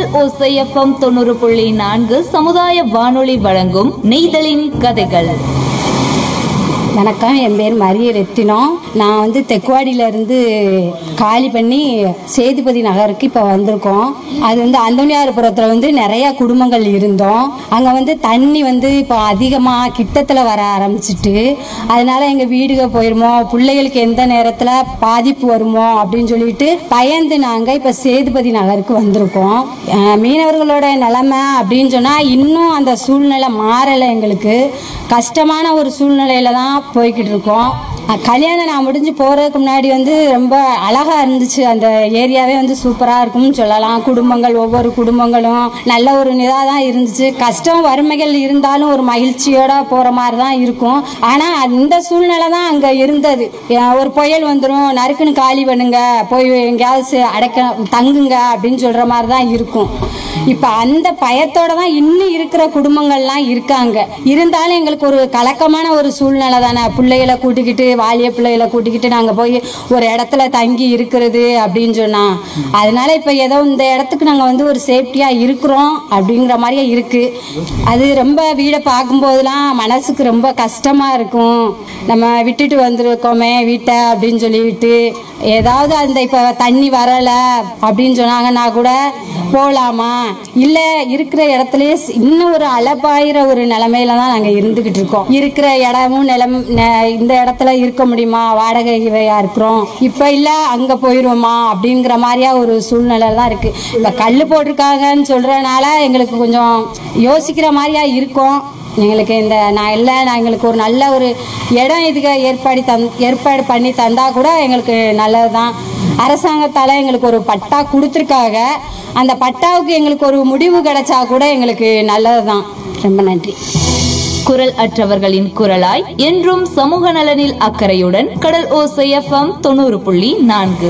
கடல் ஓசை எஃப்எம் தொண்ணூறு புள்ளி நான்கு சமுதாய வானொலி வழங்கும் நெய்தலின் கதைகள் வணக்கம் என் பேர் மரிய ரெத்தினம் நான் வந்து தெக்குவாடியில இருந்து காலி பண்ணி சேதுபதி நகருக்கு இப்போ வந்திருக்கோம் அது வந்து அந்தோனியார்புரத்தில் வந்து நிறைய குடும்பங்கள் இருந்தோம் அங்கே வந்து தண்ணி வந்து இப்போ அதிகமாக கிட்டத்தில் வர ஆரம்பிச்சிட்டு அதனால எங்கள் வீடுக போயிருமோ பிள்ளைகளுக்கு எந்த நேரத்தில் பாதிப்பு வருமோ அப்படின்னு சொல்லிட்டு பயந்து நாங்கள் இப்போ சேதுபதி நகருக்கு வந்திருக்கோம் அஹ் மீனவர்களோட நிலைமை அப்படின்னு சொன்னால் இன்னும் அந்த சூழ்நிலை மாறலை எங்களுக்கு கஷ்டமான ஒரு சூழ்நிலையில தான் போய்கிட்டு இருக்கோம் அஹ் கல்யாணம் நான் முடிஞ்சு போகிறதுக்கு முன்னாடி வந்து ரொம்ப அழகாக இருந்துச்சு அந்த ஏரியாவே வந்து சூப்பராக இருக்கும்னு சொல்லலாம் குடும்பங்கள் ஒவ்வொரு குடும்பங்களும் நல்ல ஒரு இதாக தான் இருந்துச்சு கஷ்டம் வறுமைகள் இருந்தாலும் ஒரு மகிழ்ச்சியோட போகிற மாதிரி தான் இருக்கும் ஆனால் அந்த சூழ்நிலை தான் அங்கே இருந்தது அஹ் ஒரு புயல் வந்துடும் நறுக்குன்னு காலி பண்ணுங்க போய் எங்கேயாவது சே- அடைக்க தங்குங்க அப்படின்னு சொல்கிற மாதிரி தான் இருக்கும் இப்போ அந்த பயத்தோட தான் இன்னும் இருக்கிற குடும்பங்கள்லாம் இருக்காங்க இருந்தாலும் எங்களுக்கு ஒரு கலக்கமான ஒரு சூழ்நிலை தானே பிள்ளைகளை கூட்டிக்கிட்டு வாலிய பிள்ளைகளை கூட்டிக்கிட்டு நாங்கள் போய் ஒரு இடத்துல தங்கி இருக்கிறது அப்படின்னு சொன்னால் அதனால இப்போ ஏதோ இந்த இடத்துக்கு நாங்கள் வந்து ஒரு சேஃப்டியாக இருக்கிறோம் அப்படிங்கிற மாதிரியே இருக்குது அது ரொம்ப வீடை பார்க்கும்போதெல்லாம் மனசுக்கு ரொம்ப கஷ்டமாக இருக்கும் நம்ம விட்டுட்டு வந்திருக்கோமே வீட்டை அப்படின்னு சொல்லிவிட்டு ஏதாவது அந்த இப்போ தண்ணி வரலை அப்படின்னு சொன்னாங்கன்னா கூட போகலாமா இல்லை இருக்கிற இடத்துலயே ஸ்- இன்னும் ஒரு அலப்பாயிர ஒரு நிலமையில தான் நாங்கள் இருந்துக்கிட்டு இருக்கோம் இருக்கிற இடமும் நிலம் நெ- இந்த இடத்துல இருக்க முடியுமா வாடகை இவையா இருக்கிறோம் இப்போ இல்லை அங்கே போயிடுவோமா அப்படிங்கிற மாதிரியா ஒரு சூழ்நிலை தான் இருக்குது இப்போ கல் போட்டிருக்காங்கன்னு சொல்கிறனால எங்களுக்கு கொஞ்சம் யோசிக்கிற மாதிரியா இருக்கும் எங்களுக்கு இந்த நான் இல்லை நான் எங்களுக்கு ஒரு நல்ல ஒரு இடம் இதுக்கு ஏற்பாடு தந் ஏற்பாடு பண்ணி தந்தா கூட எங்களுக்கு நல்லது தான் அரசாங்கத்தால் எங்களுக்கு ஒரு பட்டா கொடுத்துருக்காங்க அந்த பட்டாவுக்கு எங்களுக்கு ஒரு முடிவு கிடைச்சா கூட எங்களுக்கு நல்லது தான் ரொம்ப நன்றி குரல் அற்றவர்களின் குரலாய் என்றும் சமூக நலனில் அக்கறையுடன் கடல் ஓசை எஃப்எம் தொண்ணூறு புள்ளி நான்கு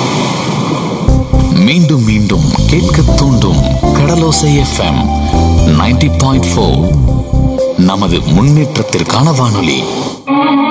மீண்டும் மீண்டும் கேட்க தூண்டும் கடலோசை எஃப்எம் 90.4 பாயிண்ட் நமது முன்னேற்றத்திற்கான வானொலி